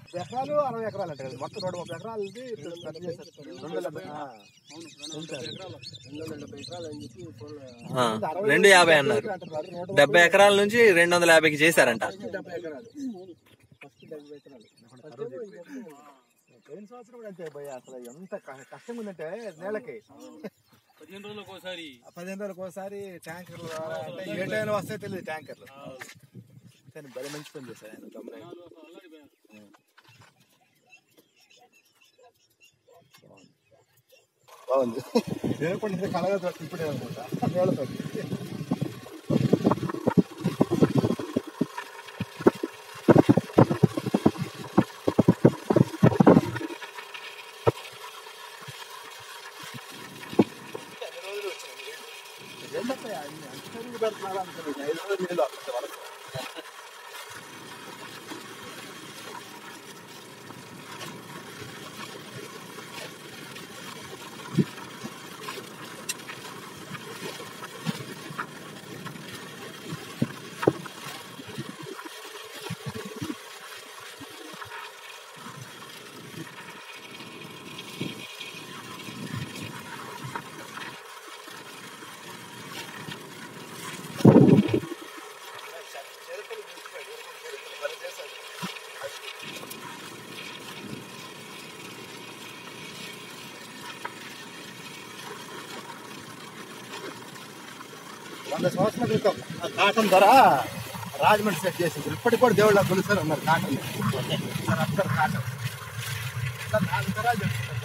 ఎకరాలు అరవై ఎకరాలు అంటే కదా మొత్తం రెండు ముప్పై ఎకరాలది పెద్ద చేశారు రెండు వందల డెబ్బై ఆ. ఆ, రెండు యాభై అన్నారు అంటున్నారు. నూట డెబ్బై ఎకరాల నుంచి రెండు వందల యాభైకి చేశారంట డెబ్బై ఎకరాలు ఫస్ట్ డెబ్బై ఎకరాలు పోయిన సంవత్సరం కూడా అంతే భయ్య అసలు ఎంత క- కష్టంగా ఉందంటే నేలకి పదిహేను రోజులకు ఒకసారి పదిహేను రోజులకు ఒకసారి ట్యాంకర్లు ద్వారా అంటే ఏ టైంలో వస్తాయో తెలియదు ట్యాంకర్లు కానీ భలే మంచి పని చేశారు ఆయన గమనించి. బాగుంది నేను కూడా కలగా ఇప్పుడే అనుకుంటా నేలతో ఏంటంటే అన్ని అంతరిగి పెడుతున్నారు అనుకోలేదు ఐదు రోజులు నీళ్ళు వస్తుంది వరకు వంద సంవత్సరాల క్రితం ఆ కాటన్ ధర రాజమండ్రి సెట్ చేసింది ఇప్పటికి కూడా దేవుళ్ళ కొలుస్తారు అన్నారు కాటన్ సార్ అందరు కాటన్ సార్ నాలుగు ధరలు చెప్తున్నారు